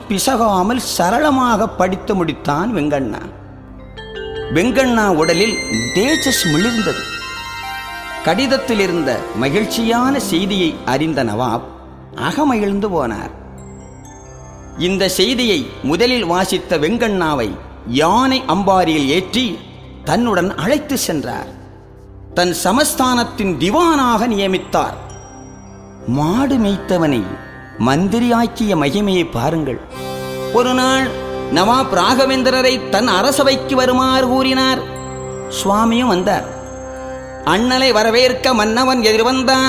பிசகாமல் சரளமாக படித்து முடித்தான் வெங்கண்ணா வெங்கண்ணா உடலில் தேஜஸ் மிளிர்ந்தது கடிதத்தில் இருந்த மகிழ்ச்சியான செய்தியை அறிந்த நவாப் அகமகிழ்ந்து போனார் இந்த செய்தியை முதலில் வாசித்த வெங்கண்ணாவை யானை அம்பாரியில் ஏற்றி தன்னுடன் அழைத்து சென்றார் தன் சமஸ்தானத்தின் திவானாக நியமித்தார் மாடு மேய்த்தவனை மந்திரியாக்கிய மகிமையை பாருங்கள் ஒரு நாள் நவாப் ராகவேந்திரரை தன் அரசவைக்கு வருமாறு கூறினார் சுவாமியும் வந்தார் அண்ணலை வரவேற்க மன்னவன் எதிர்வந்தான்